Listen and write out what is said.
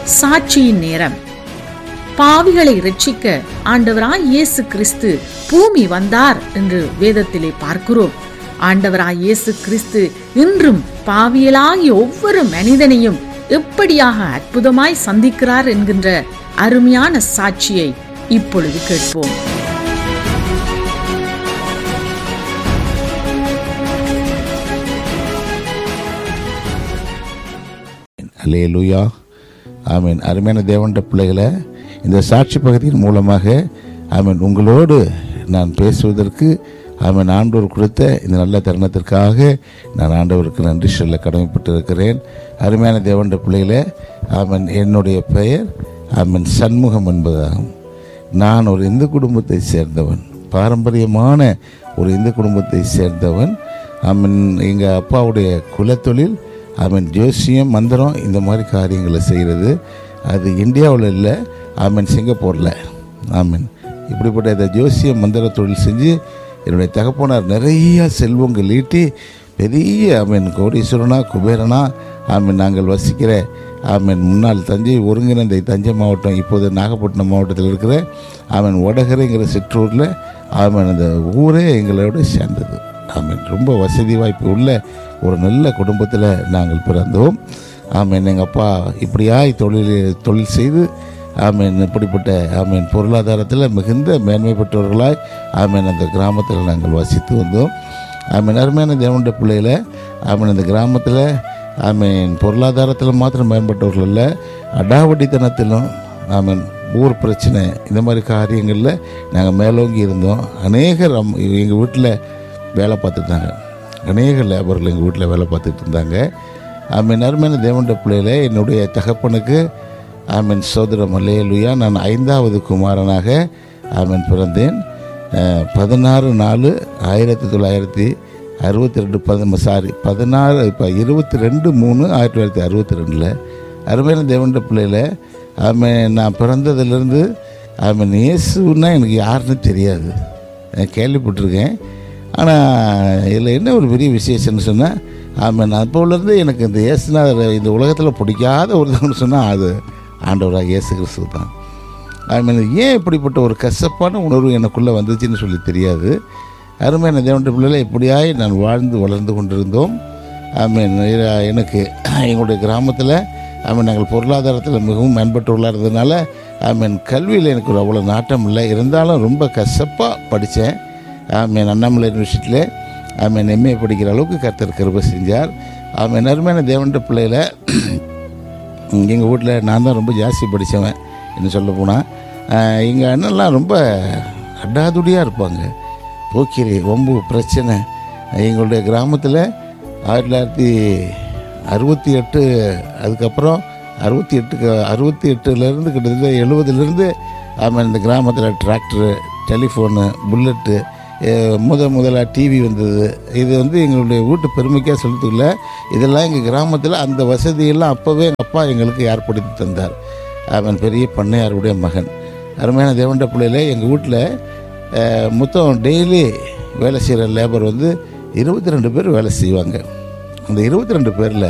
சாட்சியின் நேரம் பாவிகளை இரட்சிக்க ஆண்டவராய் இயேசு கிறிஸ்து பூமி வந்தார் என்று வேதத்திலே பார்க்கிறோம் ஆண்டவராய் இயேசு கிறிஸ்து இன்றும் பாவியலாகிய ஒவ்வொரு மனிதனையும் எப்படியாக அற்புதமாய் சந்திக்கிறார் என்கின்ற அருமையான சாட்சியை இப்பொழுது கேட்போம் அல்லேலூயா ஆமீன் அருமையான தேவண்ட பிள்ளைகளை இந்த சாட்சி பகுதியின் மூலமாக ஆமீன் உங்களோடு நான் பேசுவதற்கு ஆமீன் ஆண்டவர் கொடுத்த இந்த நல்ல தருணத்திற்காக நான் ஆண்டவருக்கு நன்றி சொல்ல கடமைப்பட்டு இருக்கிறேன் அருமையான தேவண்ட பிள்ளைகளே ஆமீன் என்னுடைய பெயர் ஆமீன் சண்முகம் என்பதாகும் நான் ஒரு இந்து குடும்பத்தை சேர்ந்தவன் பாரம்பரியமான ஒரு இந்து குடும்பத்தை சேர்ந்தவன் ஆமீன் எங்கள் அப்பாவுடைய குலத்தொழில் ஆமீன் ஜோசியம் மந்திரம் இந்த மாதிரி காரியங்களை செய்கிறது அது இந்தியாவில் இல்லை ஆமீன் சிங்கப்பூரில் ஆமீன் இப்படிப்பட்ட இந்த ஜோசிய மந்திர தொழில் செஞ்சு என்னுடைய தகப்பனார் நிறைய செல்வங்கள் ஈட்டி பெரிய ஆமீன் கோடீஸ்வரனா குபேரனா ஆமீன் நாங்கள் வசிக்கிற ஆமீன் முன்னாள் தஞ்சை ஒருங்கிணைந்த தஞ்சை மாவட்டம் இப்போது நாகப்பட்டினம் மாவட்டத்தில் இருக்கிற ஆமீன் வடகரைங்கிற சிற்றூரில் ஆமீன் அந்த ஊரே எங்களோட சேர்ந்தது ஆமீன் ரொம்ப வசதி வாய்ப்பு உள்ள ஒரு நல்ல குடும்பத்தில் நாங்கள் பிறந்தோம் ஆமீன் எங்கள் அப்பா இப்படியாய் தொழில் தொழில் செய்து ஆமீன் இப்படிப்பட்ட ஆமீன் பொருளாதாரத்தில் மிகுந்த மேன்மை பெற்றவர்களாய் ஆமீன் அந்த கிராமத்தில் நாங்கள் வசித்து வந்தோம் ஆமீன் அருமையான தேவனுடைய பிள்ளைகளை ஆமீன் அந்த கிராமத்தில் ஆமீன் பொருளாதாரத்தில் மாத்திரம் மேம்பட்டவர்கள் இல்லை அடாவடித்தனத்திலும் ஆமீன் ஊர் பிரச்சனை இந்த மாதிரி காரியங்களில் நாங்கள் மேலோங்கி இருந்தோம் அநேகர் எங்கள் வீட்டில் வேலை பார்த்துட்டாங்க அநேக லேபர்கள் எங்கள் வீட்டில் வேலை பார்த்துட்டு இருந்தாங்க ஆமீன் அருமையான தேவனுடைய பிள்ளையில என்னுடைய தகப்பனுக்கு ஆமீன் சோதரம் அல்லேலுயா நான் ஐந்தாவது குமாரனாக ஆமீன் பிறந்தேன் அஹ், பதினாறு நாலு ஆயிரத்தி தொள்ளாயிரத்தி அறுபத்தி ரெண்டு பத சாரி பதினாறு இப்போ இருபத்தி ரெண்டு மூணு ஆயிரத்தி தொள்ளாயிரத்தி அறுபத்தி ரெண்டில் அருமையான தேவனுடைய பிள்ளையில ஆமீன் நான் பிறந்ததுலேருந்து ஆமீன் இயேசுன்னா எனக்கு யாருன்னு தெரியாது நான் கேள்விப்பட்டிருக்கேன் ஆனால் இதில் என்ன ஒரு பெரிய விசேஷம்னு சொன்னால் ஆமாம் அப்போலேருந்து எனக்கு இந்த இயேசுநாதர் இந்த உலகத்தில் பிடிக்காத ஒருத்தவன்னு சொன்னால் அது ஆண்டவராக இயேசு கிறிஸ்து தான் ஆமாம் ஏன் இப்படிப்பட்ட ஒரு கசப்பான உணர்வு எனக்குள்ளே வந்துச்சுன்னு சொல்லி தெரியாது அருமையான தேவனுடைய பிள்ளைகளை இப்படியாய் நான் வாழ்ந்து வளர்ந்து கொண்டிருந்தோம் ஆமீன் எனக்கு எங்களுடைய கிராமத்தில் ஆமீன் நாங்கள் பொருளாதாரத்தில் மிகவும் மேம்பட்டுள்ளாக இருந்ததுனால ஆமீன் கல்வியில் எனக்கு ஒரு அவ்வளோ நாட்டம் இல்லை இருந்தாலும் ரொம்ப கசப்பாக படித்தேன் ஆமீன் அண்ணாமலை யூனிவர்சிட்டியில் ஆமீன் எம்ஏ படிக்கிற அளவுக்கு கர்த்தர் கிருபை செஞ்சார் ஆமீன் அருமையான தேவன்ட பிள்ளையில எங்கள் வீட்டில் நான் தான் ரொம்ப ஜாஸ்தி படித்தவன் என்ன சொல்ல போனால் எங்கள் அண்ணன்லாம் ரொம்ப அடாதுடியாக இருப்பாங்க போக்கிரி வம்பு பிரச்சனை எங்களுடைய கிராமத்தில் ஆயிரத்தி தொள்ளாயிரத்தி அறுபத்தி எட்டு அதுக்கப்புறம் அறுபத்தி எட்டுக்கு அறுபத்தி எட்டுலேருந்து கிட்டத்தட்ட எழுபதுலேருந்து ஆமாம் இந்த கிராமத்தில் டிராக்டரு டெலிஃபோனு புல்லட்டு அஹ், முத முதலாக டிவி வந்தது இது வந்து எங்களுடைய வீட்டு பெருமைக்காக செலுத்தல இதெல்லாம் எங்கள் கிராமத்தில் அந்த வசதியெல்லாம் அப்போவே எங்கள் அப்பா எங்களுக்கு ஏற்படுத்தி தந்தார் அவன் பெரிய பண்ணையாருடைய மகன் அருமையான தேவண்ட பிள்ளையில எங்கள் வீட்டில் மொத்தம் டெய்லி வேலை செய்கிற லேபர் வந்து இருபத்தி ரெண்டு பேர் வேலை செய்வாங்க அந்த இருபத்தி ரெண்டு பேரில்